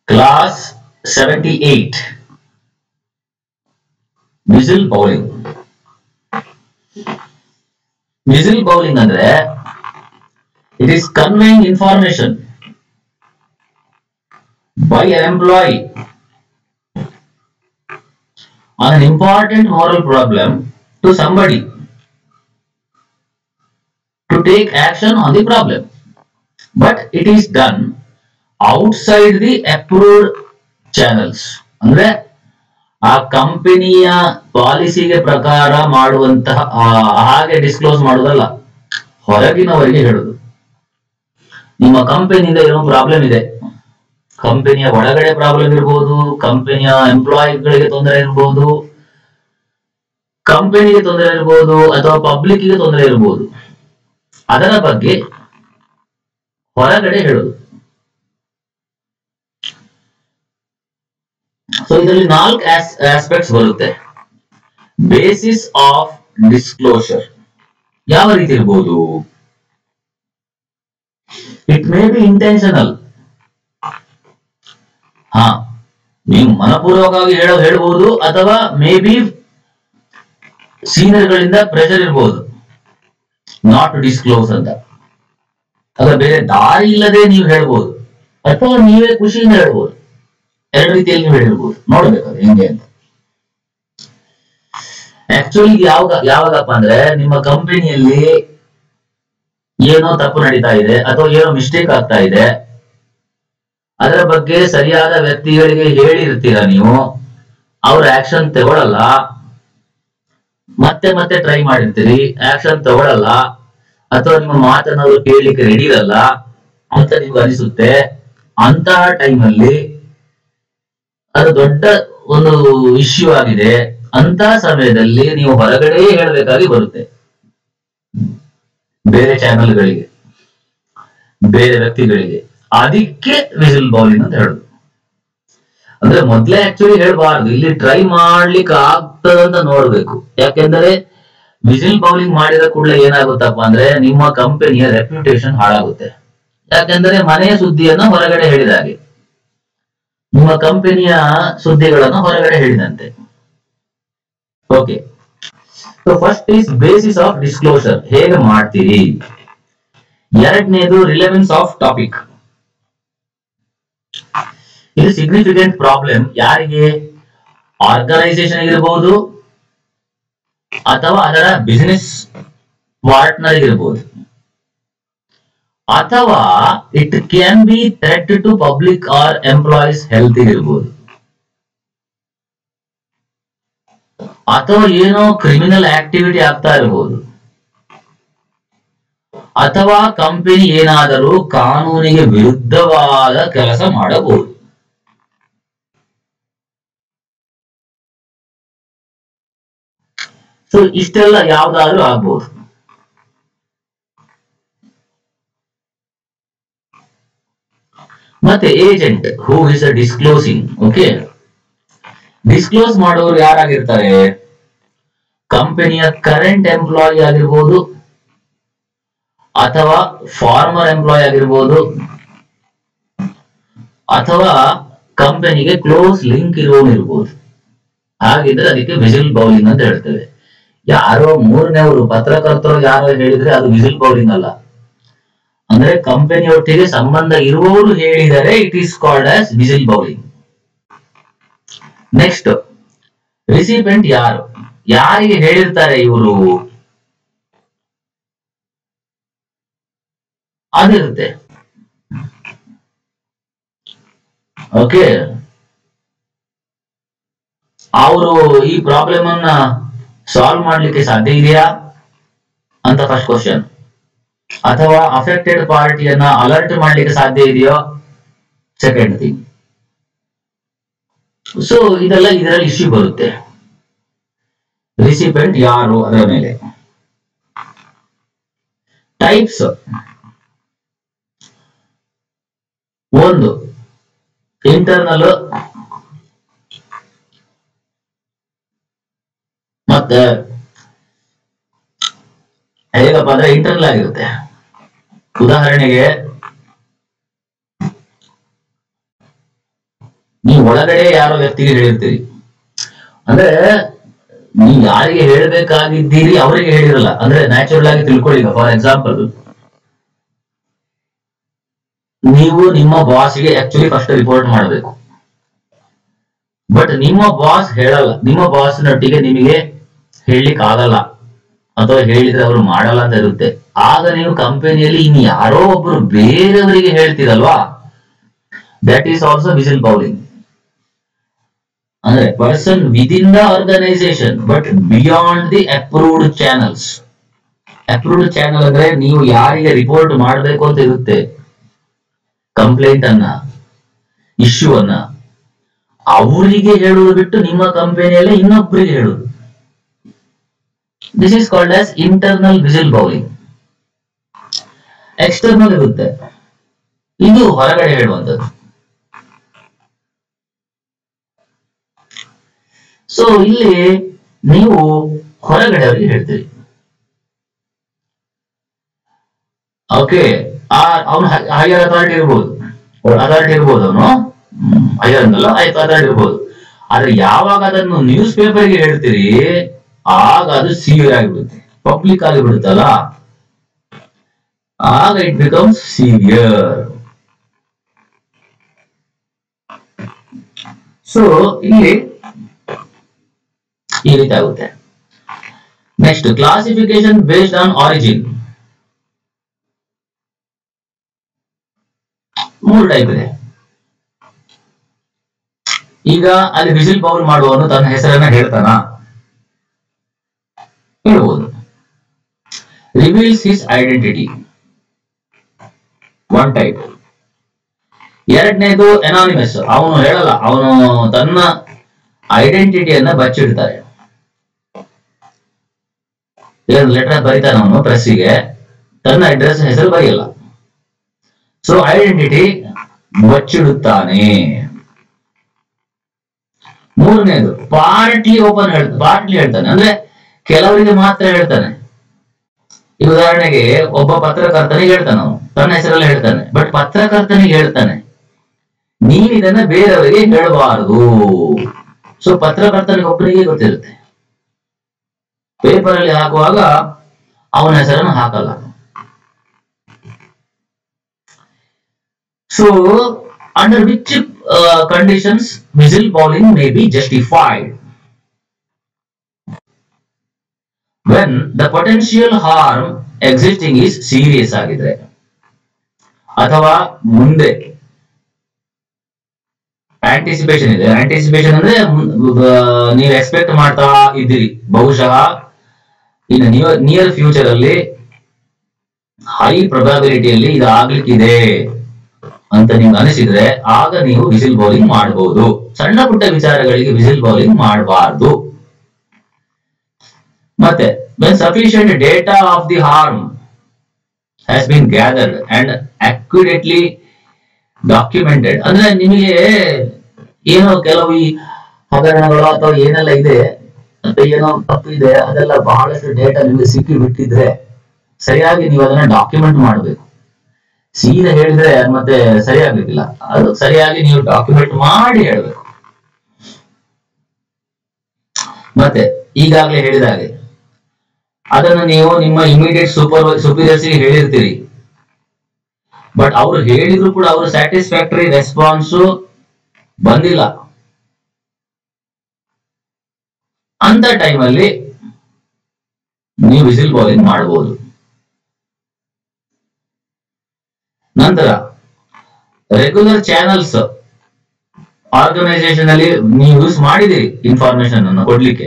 Class seventy eight whistle blowing whistle blowing ಅಂದ್ರೆ it is conveying information by an employee on an important moral problem to somebody to take action on the problem. But it is done outside the approved channels. ಅಂದ್ರೆ ಆ ಕಂಪನಿಯ ಪಾಲಿಸಿಗೆ ಪ್ರಕಾರ ಮಾಡುವಂತಹ ಆ- ಹಾಗೆ disclose ಮಾಡುವುದಲ್ಲ ಹೊರಗಿನವರಿಗೆ ಹೇಳುದು ನಿಮ್ಮ ಕಂಪನಿಯಿಂದ ಏನೋ ಪ್ರಾಬ್ಲಮ್ ಇದೆ ಕಂಪನಿಯ ಒಳಗಡೆ ಪ್ರಾಬ್ಲಮ್ ಇರಬಹುದು ಕಂಪನಿಯ ಎಂಪ್ಲಾಯಿಗಳಿಗೆ ತೊಂದರೆ ಇರಬಹುದು ಕಂಪನಿಗೆ ತೊಂದರೆ ಇರಬಹುದು ಅಥವಾ ಪಬ್ಲಿಕ್ ಗೆ ತೊಂದರೆ ಇರಬಹುದು ಅದರ ಬಗ್ಗೆ ಹೊರಗಡೆ ಹೇಳುದು ಸೊ ಇದರಲ್ಲಿ ನಾಲ್ಕು ಆಸ್ಪೆಕ್ಟ್ಸ್ ಬರುತ್ತೆ ಬೇಸಿಸ್ ಆಫ್ ಡಿಸ್ಕ್ಲೋಷರ್ ಯಾವ ರೀತಿ ಇರಬಹುದು ಇಟ್ ಮೇ ಬಿ ಇಂಟೆನ್ಷನಲ್ ಹಾ ನೀವು ಮನಪೂರ್ವಕವಾಗಿ ಹೇಳೋ ಹೇಳ್ಬೋದು ಅಥವಾ ಮೇ ಬಿ ಸೀನಿಯರ್ ಗಳಿಂದ ಪ್ರೆಷರ್ ಇರ್ಬೋದು ನಾಟ್ ಡಿಸ್ಕ್ಲೋಸ್ ಅಂತ ಅಥವಾ ಬೇರೆ ದಾರಿ ಇಲ್ಲದೆ ನೀವು ಹೇಳ್ಬೋದು ಅಥವಾ ನೀವೇ ಖುಷಿಯಿಂದ ಹೇಳ್ಬೋದು ಎರಡು ರೀತಿಯಲ್ಲಿ ನೀವು ಹೇಳ್ಬೋದು ನೋಡ್ಬೇಕು ಅದು ಹೆಂಗೆ ಅಂತ ಆಕ್ಚುಲಿ ಯಾವಾಗ ಯಾವಾಗಪ್ಪ ಅಂದ್ರೆ ನಿಮ್ಮ ಕಂಪನಿಯಲ್ಲಿ ಏನೋ ತಪ್ಪು ನಡೀತಾ ಇದೆ ಅಥವಾ ಏನೋ ಮಿಸ್ಟೇಕ್ ಆಗ್ತಾ ಇದೆ ಅದರ ಬಗ್ಗೆ ಸರಿಯಾದ ವ್ಯಕ್ತಿಗಳಿಗೆ ಹೇಳಿರ್ತೀರ ನೀವು ಅವ್ರ ಆಕ್ಷನ್ ತಗೊಳಲ್ಲ ಮತ್ತೆ ಮತ್ತೆ ಟ್ರೈ ಮಾಡಿರ್ತೀರಿ ಆಕ್ಷನ್ ತಗೊಳಲ್ಲ ಅಥವಾ ನಿಮ್ಮ ಮಾತನ್ನ ಅವರು ಕೇಳಲಿಕ್ಕೆ ರೆಡಿ ಇರಲ್ಲ ಅಂತ ನಿಮ್ಗೆ ಅನಿಸುತ್ತೆ ಅಂತಹ ಟೈಮಲ್ಲಿ ಅದು ದೊಡ್ಡ ಒಂದು ಇಶ್ಯೂ ಆಗಿದೆ ಅಂತಹ ಸಮಯದಲ್ಲಿ ನೀವು ಹೊರಗಡೆ ಹೇಳಬೇಕಾಗಿ ಬರುತ್ತೆ ಬೇರೆ ಚಾನೆಲ್ಗಳಿಗೆ ಬೇರೆ ವ್ಯಕ್ತಿಗಳಿಗೆ ಅದಕ್ಕೆ ವಿಸಿಲ್ ಬೌಲಿಂಗ್ ಅಂತ ಹೇಳುದು ಅಂದ್ರೆ ಮೊದ್ಲೇ ಆಕ್ಚುಲಿ ಹೇಳ್ಬಾರ್ದು ಇಲ್ಲಿ ಟ್ರೈ ಮಾಡ್ಲಿಕ್ಕೆ ಆಗ್ತದಂತ ನೋಡ್ಬೇಕು ಯಾಕೆಂದ್ರೆ ವಿಸಿಲ್ ಬೌಲಿಂಗ್ ಮಾಡಿದ ಕೂಡಲೇ ಏನಾಗುತ್ತಪ್ಪ ಅಂದ್ರೆ ನಿಮ್ಮ ಕಂಪನಿಯ ರೆಪ್ಯುಟೇಷನ್ ಹಾಳಾಗುತ್ತೆ ಯಾಕೆಂದ್ರೆ ಮನೆಯ ಸುದ್ದಿಯನ್ನ ಹೊರಗಡೆ ಹೇಳಿದ ಹಾಗೆ ನಿಮ್ಮ ಕಂಪನಿಯ ಸುದ್ದಿಗಳನ್ನು ಹೊರಗಡೆ ಹೇಳಿದಂತೆ okay so first is basis of disclosure ಹೇಗೆ ಮಾಡ್ತೀರಿ ಎರಡನೇದು ರಿಲೆವೆನ್ಸ್ ಆಫ್ ಟಾಪಿಕ್ ಇದು ಸಿಗ್ನಿಫಿಕೆಂಟ್ ಪ್ರಾಬ್ಲಮ್ ಯಾರಿಗೆ ಆರ್ಗನೈಸೇಷನ್ ಇರಬಹುದು ಅಥವಾ ಅದರ ಬಿಸಿನೆಸ್ ಪಾರ್ಟ್ನರ್ ಇರಬಹುದು ಅಥವಾ it can be threat to public or employees health ಇರಬಹುದು ಅಥವಾ ಏನೋ ಕ್ರಿಮಿನಲ್ ಆಕ್ಟಿವಿಟಿ ಆಗ್ತಾ ಇರಬಹುದು ಅಥವಾ ಕಂಪನಿ ಏನಾದರೂ ಕಾನೂನಿಗೆ ವಿರುದ್ಧವಾದ ಕೆಲಸ ಮಾಡಬಹುದು ಸೊ ಇಷ್ಟೆಲ್ಲ ಯಾವ್ದಾದ್ರೂ ಆಗ್ಬಹುದು ಮತ್ತೆ agent who is a disclosing okay disclose ಮಾಡೋರು ಯಾರಾಗಿರ್ತಾರೆ ಕಂಪನಿಯ ಕರೆಂಟ್ ಎಂಪ್ಲಾಯಿ ಆಗಿರ್ಬೋದು ಅಥವಾ ಫಾರ್ಮರ್ ಎಂಪ್ಲಾಯ್ ಆಗಿರ್ಬೋದು ಅಥವಾ ಕಂಪನಿಗೆ ಕ್ಲೋಸ್ ಲಿಂಕ್ ಇರುವವನು ಇರ್ಬೋದು ಹಾಗಿದ್ರೆ ಅದಕ್ಕೆ ವಿಸಿಲ್ ಬೌಲಿಂಗ್ ಅಂತ ಹೇಳ್ತೇವೆ ಯಾರೋ ಮೂರನೇವರು ಪತ್ರಕರ್ತರು ಯಾರೋ ಹೇಳಿದ್ರೆ ಅದು ವಿಸಿಲ್ ಬೌಲಿಂಗ್ ಅಲ್ಲ ಅಂದ್ರೆ ಕಂಪನಿಯೊಟ್ಟಿಗೆ ಸಂಬಂಧ ಇರುವವರು ಹೇಳಿದರೆ it is called as whistle blowing next recipient ಯಾರು ಯಾರಿಗೆ ಹೇಳಿರ್ತಾರೆ ಇವರು ಅದಿರುತ್ತೆ ಓಕೆ ಅವರು ಈ ಪ್ರಾಬ್ಲಮ್ ಅನ್ನ ಸಾಲ್ವ್ ಮಾಡ್ಲಿಕ್ಕೆ ಸಾಧ್ಯ ಇದೆಯಾ ಅಂತ ಫಸ್ಟ್ ಕ್ವಶನ್ ಅಥವಾ ಅಫೆಕ್ಟೆಡ್ ಪಾರ್ಟಿಯನ್ನ ಅಲರ್ಟ್ ಮಾಡ್ಲಿಕ್ಕೆ ಸಾಧ್ಯ ಇದೆಯೋ ಸೆಕೆಂಡ್ ಥಿಂಗ್ ಸೊ ಇದೆಲ್ಲ ಇದರಲ್ಲಿ ಇಶ್ಯೂ ಬರುತ್ತೆ ರಿಸಿಪೆಂಟ್ ಯಾರು ಅದರ ಮೇಲೆ ಟೈಪ್ಸ್ ಒಂದು ಇಂಟರ್ನಲ್ ಮತ್ತೆ ಹೇಗಪ್ಪ ಅಂದ್ರೆ ಇಂಟರ್ನಲ್ ಆಗಿರುತ್ತೆ ಉದಾಹರಣೆಗೆ ನೀವು ಒಳಗಡೆ ಯಾರೋ ವ್ಯಕ್ತಿಗೆ ಹೇಳಿರ್ತೀರಿ ಅಂದ್ರೆ ನೀವು ಯಾರಿಗೆ ಹೇಳ್ಬೇಕಾಗಿದ್ದೀರಿ ಅವರಿಗೆ ಹೇಳಿರಲ್ಲ ಅಂದ್ರೆ ನ್ಯಾಚುರಲ್ ಆಗಿ ತಿಳ್ಕೊಳ್ಳಿ ಫಾರ್ ಎಕ್ಸಾಂಪಲ್ ನೀವು ನಿಮ್ಮ ಬಾಸ್ಗೆ ಆಕ್ಚುಲಿ ಫಸ್ಟ್ ರಿಪೋರ್ಟ್ ಮಾಡಬೇಕು ಬಟ್ ನಿಮ್ಮ ಬಾಸ್ ಹೇಳಲ್ಲ ನಿಮ್ಮ ಬಾಸ್ನೊಟ್ಟಿಗೆ ನಿಮಗೆ ಹೇಳಲಿಕ್ಕೆ ಆಗಲ್ಲ ಅಥವಾ ಹೇಳಿದ್ರೆ ಅವರು ಮಾಡಲ್ಲ ಅಂತ ಇರುತ್ತೆ ಆಗ ನೀವು ಕಂಪನಿಯಲ್ಲಿ ಇನ್ ಯಾರೋ ಒಬ್ರು ಬೇರೆಯವರಿಗೆ ಹೇಳ್ತೀರಲ್ವಾ that is also whistle blowing ಅಂದ್ರೆ person within the organisation but beyond the approved channels approved channel ಅಂದ್ರೆ ನೀವು ಯಾರಿಗೆ ರಿಪೋರ್ಟ್ ಮಾಡಬೇಕು ಅಂತ ಇರುತ್ತೆ ಕಂಪ್ಲೇಂಟ್ ಅನ್ನ ಇಶ್ಯೂ ಅನ್ನ ಅವರಿಗೆ ಹೇಳುವುದು ಬಿಟ್ಟು ನಿಮ್ಮ ಕಂಪನಿಯಲ್ಲೇ ಇನ್ನೊಬ್ಬರಿಗೆ ಹೇಳುವುದು this is called as internal whistle blowing external ಇರುತ್ತೆ ಇದು ಹೊರಗಡೆ ಹೇಳುವಂಥದ್ದು ಸೊ ಇಲ್ಲಿ ನೀವು ಹೊರಗಡೆ ಅವರಿಗೆ ಹೇಳ್ತೀರಿ ಓಕೆ ಅವನು ಹೈಯರ್ ಅಥಾರಿಟಿ ಇರ್ಬೋದು ಅಥಾರಿಟಿ ಇರ್ಬೋದು ಅವನು ಹೈಯರ್ ಅನ್ನಲ್ಲ ಅಥಾರಿಟಿ ಇರ್ಬೋದು ಆದ್ರೆ ಯಾವಾಗ ಅದನ್ನು ನ್ಯೂಸ್ ಪೇಪರ್ಗೆ ಹೇಳ್ತೀರಿ ಆಗ ಅದು ಸಿವಿಯರ್ ಆಗಿಬಿಡುತ್ತೆ ಪಬ್ಲಿಕ್ ಆಗಿಬಿಡುತ್ತಲ್ಲ ಆಗ ಇಟ್ ಬಿಕಮ್ಸ್ ಸಿವಿಯರ್ ಸೊ ಇಲ್ಲಿ ಈ ರೀತಿ ಆಗುತ್ತೆ next classification based on origin ಮೂರು ಟೈಪ್ ಇದೆ ಈಗ ಅಲ್ಲಿ ವಿಸಿಲ್ ಬೌಲ್ ಮಾಡುವವನು ತನ್ನ ಹೆಸರನ್ನ ಹೇಳ್ತಾನ ಹೇಳ್ಬೋದು reveals his identity one type ಎರಡನೇದು ಎನಾನಿಮಸ್ ಅವನು ಹೇಳಲ್ಲ ಅವನು ತನ್ನ ಐಡೆಂಟಿಟಿಯನ್ನ ಬಚ್ಚಿಡ್ತಾರೆ ಏನು ಲೆಟರ್ ಬರೀತಾನ ಅವನು ಪ್ರೆಸ್ಸಿಗೆ ತನ್ನ ಅಡ್ರೆಸ್ ಹೆಸರು ಬರೆಯಲ್ಲ ಸೊ ಐಡೆಂಟಿಟಿ ಬಚ್ಚಿಡುತ್ತಾನೆ ಮೂರನೇದು ಪಾರ್ಟ್ಲಿ ಓಪನ್ ಹೇಳ್ತಾನೆ ಪಾರ್ಟ್ಲಿ ಹೇಳ್ತಾನೆ ಅಂದ್ರೆ ಕೆಲವರಿಗೆ ಮಾತ್ರ ಹೇಳ್ತಾನೆ ಈ ಉದಾಹರಣೆಗೆ ಒಬ್ಬ ಪತ್ರಕರ್ತನಿಗೆ ಹೇಳ್ತಾನೆ ಅವನು ತನ್ನ ಹೆಸರಲ್ಲಿ ಹೇಳ್ತಾನೆ ಬಟ್ ಪತ್ರಕರ್ತನಿಗೆ ಹೇಳ್ತಾನೆ ನೀನ್ ಇದನ್ನ ಬೇರೆಯವರಿಗೆ ಹೇಳಬಾರದು ಸೊ ಪತ್ರಕರ್ತನಿಗೆ ಒಬ್ಬರಿಗೆ ಗೊತ್ತಿರುತ್ತೆ ಪೇಪರ್ ಅಲ್ಲಿ ಹಾಕುವಾಗ ಅವನ ಹೆಸರನ್ನು ಹಾಕಲ್ಲ so under which conditions whistle blowing may be justified when the potential harm existing is serious ಆಗಿದ್ರೆ ಅಥವಾ ಮುಂದೆ ಆಂಟಿಸಿಪೇಷನ್ ಇದೆ ಆಂಟಿಸಿಪೇಷನ್ ಅಂದ್ರೆ ನೀವು ಎಕ್ಸ್ಪೆಕ್ಟ್ ಮಾಡ್ತಾ ಇದ್ದೀರಿ ಬಹುಶಃ ಇನ್ನು ನಿಯರ್ ಫ್ಯೂಚರ್ ಅಲ್ಲಿ ಹೈ ಪ್ರೊಬಾಬಿಲಿಟಿಯಲ್ಲಿ ಇದು ಆಗ್ಲಿಕ್ಕಿದೆ ಅಂತ ನಿಮ್ಗೆ ಅನಿಸಿದ್ರೆ ಆಗ ನೀವು ವಿಸಿಲ್ ಬೌಲಿಂಗ್ ಮಾಡಬಹುದು ಸಣ್ಣ ಪುಟ್ಟ ವಿಚಾರಗಳಿಗೆ ವಿಸಿಲ್ ಬೌಲಿಂಗ್ ಮಾಡಬಾರ್ದು ಮತ್ತೆ when sufficient data of the harm has been gathered and accurately documented ಅಂದ್ರೆ ನಿಮಗೆ ಏನೋ ಕೆಲವು ಈ ಹಗರಣಗಳು ಅಥವಾ ಏನೆಲ್ಲ ಇದೆ ಮತ್ತೆ ಏನೋ ತಪ್ಪು ಇದೆ ಅದೆಲ್ಲ ಬಹಳಷ್ಟು ಡೇಟಾ ನಿಮಗೆ ಸಿಕ್ಕಿ ಬಿಟ್ಟಿದ್ರೆ ಸರಿಯಾಗಿ ನೀವು ಅದನ್ನ ಡಾಕ್ಯುಮೆಂಟ್ ಮಾಡಬೇಕು ಸೀದಾ ಹೇಳಿದ್ರೆ ಮತ್ತೆ ಸರಿಯಾಗ್ಲಿಕ್ಕಿಲ್ಲ ಅದು ಸರಿಯಾಗಿ ನೀವು ಡಾಕ್ಯುಮೆಂಟ್ ಮಾಡಿ ಹೇಳ್ಬೇಕು ಮತ್ತೆ ಈಗಾಗಲೇ ಹೇಳಿದ ಹಾಗೆ ಅದನ್ನು ನೀವು ನಿಮ್ಮ ಇಮಿಡಿಯೇಟ್ ಸೂಪರ್ ಸುಪೀರಿಯರ್ಸ್ ಹೇಳಿರ್ತೀರಿ ಬಟ್ ಅವ್ರು ಹೇಳಿದ್ರು ಕೂಡ ಅವರು ಸ್ಯಾಟಿಸ್ಫ್ಯಾಕ್ಟರಿ ರೆಸ್ಪಾನ್ಸ್ ಬಂದಿಲ್ಲ ಅಂತ ಟೈಮಲ್ಲಿ ನೀವು ವಿಸಿಲ್ ಬೌಲಿಂಗ್ ಮಾಡಬಹುದು ನಂತರ ರೆಗ್ಯುಲರ್ ಚಾನಲ್ಸ್ ಆರ್ಗನೈಸೇಷನ್ ಅಲ್ಲಿ ನೀವು ಯೂಸ್ ಮಾಡಿದಿರಿ ಇನ್ಫಾರ್ಮೇಶನ್ ಅನ್ನು ಕೊಡ್ಲಿಕ್ಕೆ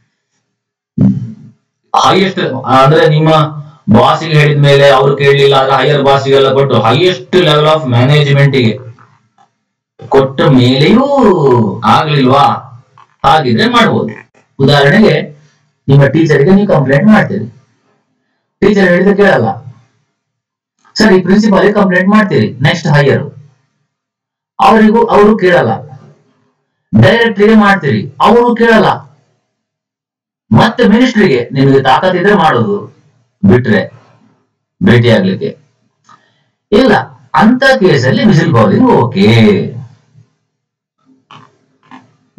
ಹೈಯೆಸ್ಟ್ ಅಂದ್ರೆ ನಿಮ್ಮ ಬಾಸಿಗೆ ಹೇಳಿದ ಮೇಲೆ ಅವರು ಕೇಳಲಿಲ್ಲ ಆದ್ರೆ ಹೈಯರ್ ಬಾಸಿಗೆಲ್ಲ ಕೊಟ್ಟು ಹೈಯೆಸ್ಟ್ ಲೆವೆಲ್ ಆಫ್ ಮ್ಯಾನೇಜ್ಮೆಂಟ್ ಗೆ ಕೊಟ್ಟ ಮೇಲೆಯೂ ಆಗ್ಲಿಲ್ವಾ ಹಾಗಿದ್ರೆ ಮಾಡ್ಬೋದು ಉದಾಹರಣೆಗೆ ನಿಮ್ಮ ಟೀಚರ್ಗೆ ನೀವು ಕಂಪ್ಲೇಂಟ್ ಮಾಡ್ತೀರಿ ಟೀಚರ್ ಹೇಳಿದ್ರೆ ಕೇಳಲ್ಲ ಸರಿ ಪ್ರಿನ್ಸಿಪಾಲ್ ಕಂಪ್ಲೇಂಟ್ ಮಾಡ್ತೀರಿ ನೆಕ್ಸ್ಟ್ ಹೈಯರ್ ಅವರಿಗೂ ಅವರು ಕೇಳಲ್ಲ ಡೈರೆಕ್ಟ್ರಿಗೆ ಮಾಡ್ತೀರಿ ಅವರು ಕೇಳಲ್ಲ ಮತ್ತೆ ಮಿನಿಸ್ಟ್ರಿಗೆ ನಿಮಗೆ ತಾಕತ್ತಿದ್ರೆ ಮಾಡೋದು ಬಿಟ್ರೆ ಭೇಟಿ ಆಗ್ಲಿಕ್ಕೆ ಇಲ್ಲ ಅಂತ ಕೇಸಲ್ಲಿ whistle blowing okay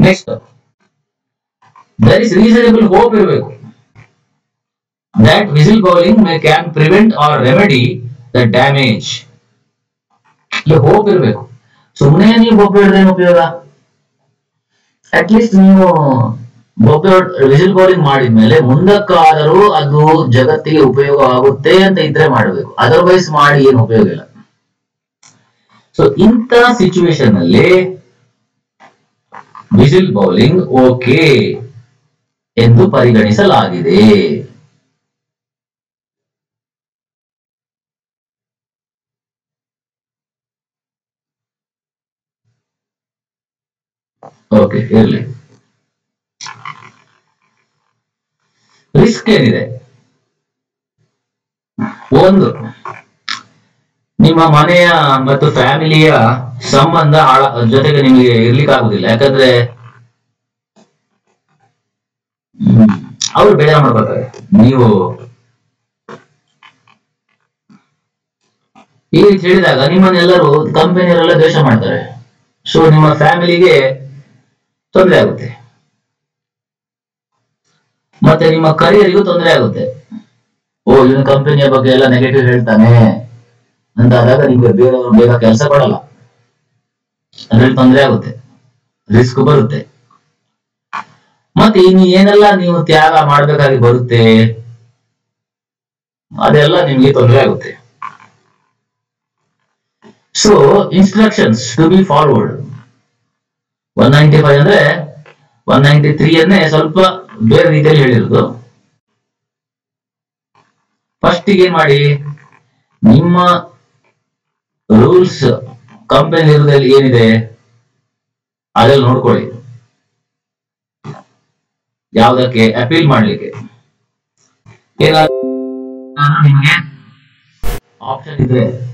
next there is reasonable hope ಇರಬೇಕು that whistle blowing may can prevent or remedy the damage ಇಲ್ಲಿ ಹೋಪ್ ಇರಬೇಕು ಸುಮ್ಮನೆ ನೀವು ಬೊಬ್ಬೆ ಹಿಡಿದ್ರೆ ಉಪಯೋಗ ಅಟ್ಲೀಸ್ಟ್ ನೀವು ಬೊಬ್ಬೆ ವಿಸಿಲ್ ಬೌಲಿಂಗ್ ಮಾಡಿದ್ಮೇಲೆ ಮುಂದಕ್ಕಾದರೂ ಅದು ಜಗತ್ತಿಗೆ ಉಪಯೋಗ ಆಗುತ್ತೆ ಅಂತ ಇದ್ರೆ ಮಾಡಬೇಕು ಅದರ್ವೈಸ್ ಮಾಡಿ ಏನು ಉಪಯೋಗ ಇಲ್ಲ ಸೊ ಇಂಥ ಸಿಚುವೇಶನ್ ಅಲ್ಲಿ ವಿಸಿಲ್ ಬೌಲಿಂಗ್ ಓಕೆ ಎಂದು ಪರಿಗಣಿಸಲಾಗಿದೆ ಓಕೆ ಇರ್ಲಿ ರಿಸ್ಕ್ ಏನಿದೆ ಒಂದು ನಿಮ್ಮ ಮನೆಯ ಮತ್ತು ಫ್ಯಾಮಿಲಿಯ ಸಂಬಂಧ ಹಾಳ ಜೊತೆಗೆ ನಿಮಗೆ ಇರ್ಲಿಕ್ಕೆ ಆಗುದಿಲ್ಲ ಯಾಕಂದ್ರೆ ಹ್ಮ್, ಅವ್ರು ಬೇಜಾರು ಮಾಡ್ಕೊತಾರೆ ನೀವು ಈ ರೀತಿ ಹೇಳಿದಾಗ ನಿಮ್ಮನ್ನೆಲ್ಲರೂ ಕಂಪನಿಯವರೆಲ್ಲ ದ್ವೇಷ ಮಾಡ್ತಾರೆ ಸೊ ನಿಮ್ಮ ಫ್ಯಾಮಿಲಿಗೆ ತೊಂದರೆ ಆಗುತ್ತೆ ಮತ್ತೆ ನಿಮ್ಮ ಕರಿಯರಿಗೂ ತೊಂದರೆ ಆಗುತ್ತೆ ಓ ಇವನು ಕಂಪನಿಯ ಬಗ್ಗೆ ಎಲ್ಲ ನೆಗೆಟಿವ್ ಹೇಳ್ತಾನೆ ಅಂತ ಆದಾಗ ನಿಮ್ಗೆ ಬೇರೆಯವರು ಬೇಗ ಕೆಲಸ ಕೊಡಲ್ಲ ಅದ್ರಲ್ಲಿ ತೊಂದರೆ ಆಗುತ್ತೆ ರಿಸ್ಕ್ ಬರುತ್ತೆ ಮತ್ತೆ ಇನ್ನು ಏನೆಲ್ಲ ನೀವು ತ್ಯಾಗ ಮಾಡ್ಬೇಕಾಗಿ ಬರುತ್ತೆ ಅದೆಲ್ಲ ನಿಮ್ಗೆ ತೊಂದರೆ ಆಗುತ್ತೆ so instructions to be forward one ninety five ಅಂದ್ರೆ ಒನ್ ನೈಂಟಿ ತ್ರೀ ಅನ್ನೇ ಸ್ವಲ್ಪ ಬೇರೆ ರೀತಿಯಲ್ಲಿ ಹೇಳಿರೋದು ಫಸ್ಟ್ ಏನ್ ಮಾಡಿ ನಿಮ್ಮ ರೂಲ್ಸ್ ಕಂಪನಿ ಇರೋದ್ರಲ್ಲಿ ಏನಿದೆ ಅದೆಲ್ಲ ನೋಡ್ಕೊಳ್ಳಿ ಯಾವ್ದಕ್ಕೆ ಅಪೀಲ್ ಮಾಡ್ಲಿಕ್ಕೆ ಏನಾದ್ರು ನಿಮ್ಗೆ ಆಪ್ಷನ್ ಇದ್ರೆ